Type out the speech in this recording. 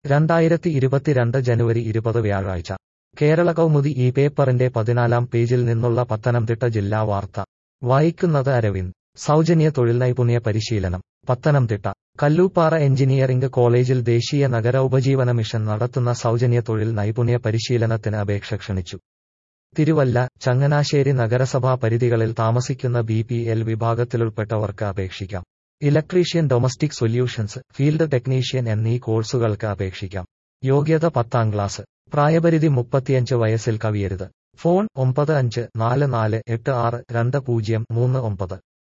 രണ്ടായിരത്തി ഇരുപത്തിരണ്ട് ജനുവരി ഇരുപത് വ്യാഴാഴ്ച കേരള കൗമുദി ഈ പേപ്പറിന്റെ പതിനാലാം പേജിൽ നിന്നുള്ള പത്തനംതിട്ട ജില്ലാ വാർത്ത വായിക്കുന്നത് അരവിന്ദ് സൗജന്യ തൊഴിൽ നൈപുണ്യ പരിശീലനം പത്തനംതിട്ട കല്ലൂപ്പാറ എഞ്ചിനീയറിംഗ് കോളേജിൽ ദേശീയ നഗര ഉപജീവന മിഷൻ നടത്തുന്ന സൗജന്യ തൊഴിൽ നൈപുണ്യ പരിശീലനത്തിന് അപേക്ഷ ക്ഷണിച്ചു തിരുവല്ല ചങ്ങനാശ്ശേരി നഗരസഭാ പരിധികളിൽ താമസിക്കുന്ന ബി പി എൽ വിഭാഗത്തിലുൾപ്പെട്ടവർക്ക് അപേക്ഷിക്കാം electrician domestic solutions field technician എന്നീ കോഴ്സുകൾക്ക് അപേക്ഷിക്കാം യോഗ്യത പത്താം ക്ലാസ് പ്രായപരിധി മുപ്പത്തിയഞ്ച് വയസ്സിൽ കവിയരുത് ഫോൺ ഒമ്പത് അഞ്ച് നാല് നാല് എട്ട് ആറ് രണ്ട് പൂജ്യം മൂന്ന് ഒമ്പത്